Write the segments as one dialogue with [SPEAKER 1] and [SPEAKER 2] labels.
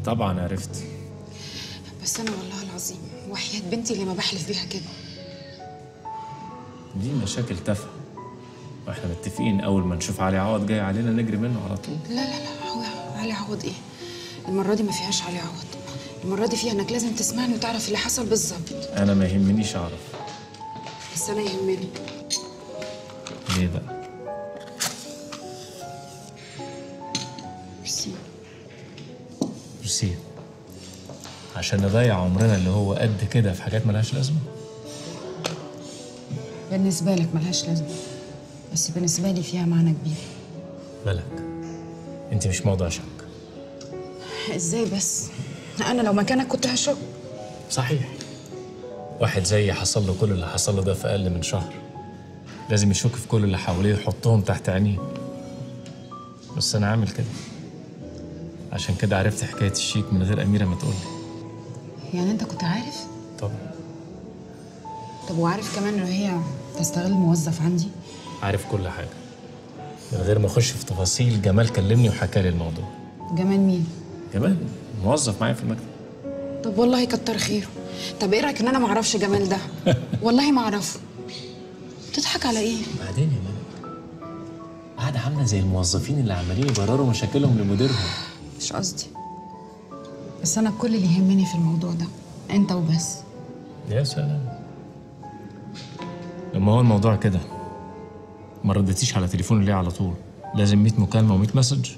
[SPEAKER 1] طبعا عرفت
[SPEAKER 2] بس انا والله العظيم وحياه بنتي اللي ما بحلف بيها كده
[SPEAKER 1] دي مشاكل تافهه واحنا متفقين اول ما نشوف علي عوض جاي علينا نجري منه على طول
[SPEAKER 2] لا لا لا هو علي عوض ايه المره دي ما فيهاش علي عوض المره دي فيها انك لازم تسمعني وتعرف اللي حصل بالظبط
[SPEAKER 1] انا ما يهمنيش اعرف
[SPEAKER 2] بس انا يهمني
[SPEAKER 1] ليه بقى
[SPEAKER 2] ميرسي
[SPEAKER 1] ميرسي عشان نضيع عمرنا اللي هو قد كده في حاجات ملهاش لازمه
[SPEAKER 2] بالنسبه لك ملهاش لازمه بس بالنسبه لي فيها معنى كبير
[SPEAKER 1] ملك انت مش موضوع شك
[SPEAKER 2] ازاي بس انا لو مكانك كنت هشك
[SPEAKER 1] صحيح واحد زيي حصل له كل اللي حصل له ده في اقل من شهر لازم يشك في كل اللي حواليه ويحطهم تحت عينيه بس انا عامل كده عشان كده عرفت حكايه الشيك من غير اميره ما تقول لي
[SPEAKER 2] يعني انت كنت عارف
[SPEAKER 1] طبعا
[SPEAKER 2] طب وعارف كمان ان هي تستغل موظف عندي
[SPEAKER 1] عارف كل حاجه من غير ما اخش في تفاصيل جمال كلمني وحكى لي الموضوع
[SPEAKER 2] جمال مين
[SPEAKER 1] جمال موظف معايا في المكتب
[SPEAKER 2] طب والله كتر خيره طب ايه رايك ان انا ما اعرفش جمال ده والله ما اعرفه بتضحك على ايه
[SPEAKER 1] بعدين يا ملك قاعدة عاملة زي الموظفين اللي عمالين يبرروا مشاكلهم لمديرهم
[SPEAKER 2] مش قصدي بس انا كل اللي يهمني في الموضوع ده انت وبس
[SPEAKER 1] يا سلام لما هو الموضوع كده ما ردتيش على تليفوني ليه على طول لازم 100 مكالمة و100 مسج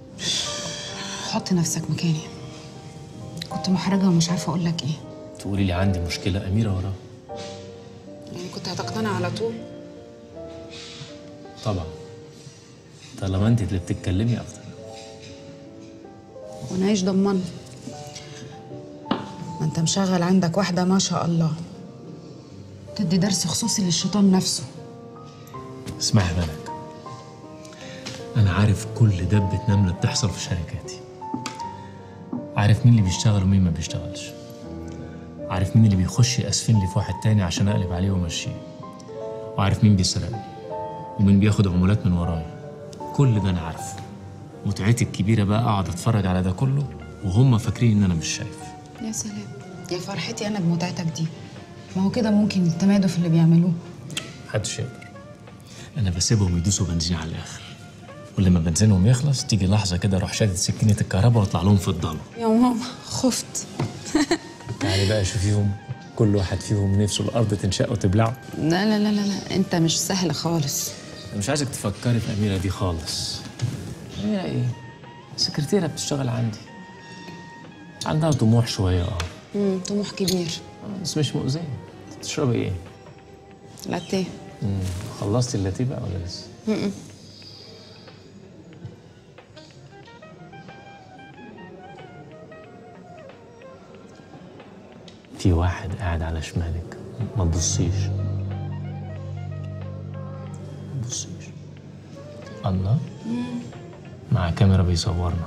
[SPEAKER 2] حط نفسك مكاني كنت محرجه ومش عارفه اقول لك ايه
[SPEAKER 1] تقولي لي عندي مشكلة أميرة وراها
[SPEAKER 2] يعني كنت هتقتنع على طول
[SPEAKER 1] طبعا طالما انت اللي بتتكلمي اكتر
[SPEAKER 2] وانا ايش ضمني ما انت مشغل عندك واحده ما شاء الله تدي درس خصوصي للشيطان نفسه
[SPEAKER 1] اسمعي يا ملك انا عارف كل دبة نملة بتحصل في شركاتي عارف مين اللي بيشتغل ومين ما بيشتغلش عارف مين اللي بيخش يأسفن لي في واحد تاني عشان اقلب عليه وامشيه وعارف مين بيسرقني ومين بياخد عمولات من ورايا كل ده انا عارفه متعتي الكبيرة بقى اقعد اتفرج على ده كله وهم فاكرين ان انا مش شايف
[SPEAKER 2] يا سلام يا فرحتي انا بمتعتك دي ما هو كده ممكن التمادوا في اللي بيعملوه
[SPEAKER 1] محدش يقدر انا بسيبهم يدوسوا بنزين على الاخر ولما بنزينهم يخلص تيجي لحظه كده اروح شادد سكينه الكهرباء واطلع لهم في الضلمه
[SPEAKER 2] يا ماما خفت
[SPEAKER 1] يعني بقى شوفيهم كل واحد فيهم نفسه الارض تنشق وتبلعه
[SPEAKER 2] لا لا لا لا, لا. انت مش سهل خالص
[SPEAKER 1] انا مش عايزك تفكري في اميره دي خالص اميره ايه سكرتيره بتشتغل عندي عندها طموح شويه اه
[SPEAKER 2] امم طموح كبير
[SPEAKER 1] بس مش مؤذيه تشربي ايه
[SPEAKER 2] لاتيه
[SPEAKER 1] مم، خلصتي اللاتيه بقى ولا لسه في واحد قاعد على شمالك ما تبصيش ما تبصيش الله مع كاميرا بيصورنا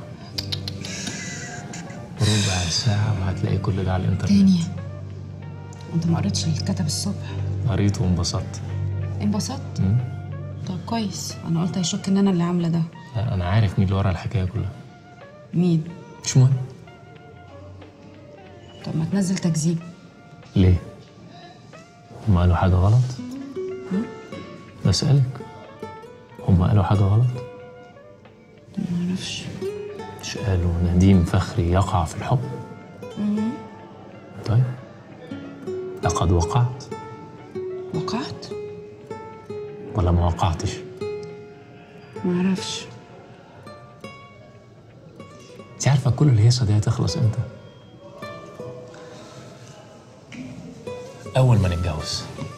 [SPEAKER 1] ربع ساعة وهتلاقي كل ده على الإنترنت
[SPEAKER 2] تاني انت ما قريتش اللي اتكتب الصبح
[SPEAKER 1] قريت وانبسطت
[SPEAKER 2] انبسطت
[SPEAKER 1] مم.
[SPEAKER 2] طب كويس انا قلت هيشك ان انا اللي عامله ده
[SPEAKER 1] لا أنا عارف مين اللي ورا الحكاية كلها
[SPEAKER 2] مين
[SPEAKER 1] مش مهم
[SPEAKER 2] طب ما تنزل تكذيب
[SPEAKER 1] ليه؟ هم قالوا حاجة غلط؟ بسألك هم قالوا حاجة غلط؟
[SPEAKER 2] ما اعرفش
[SPEAKER 1] مش قالوا نديم فخري يقع في الحب؟ طيب لقد وقعت
[SPEAKER 2] وقعت
[SPEAKER 1] ولا ما وقعتش؟
[SPEAKER 2] ما اعرفش
[SPEAKER 1] انت عارفة كل الهيصة دي هتخلص امتى؟ أول ما نتجوز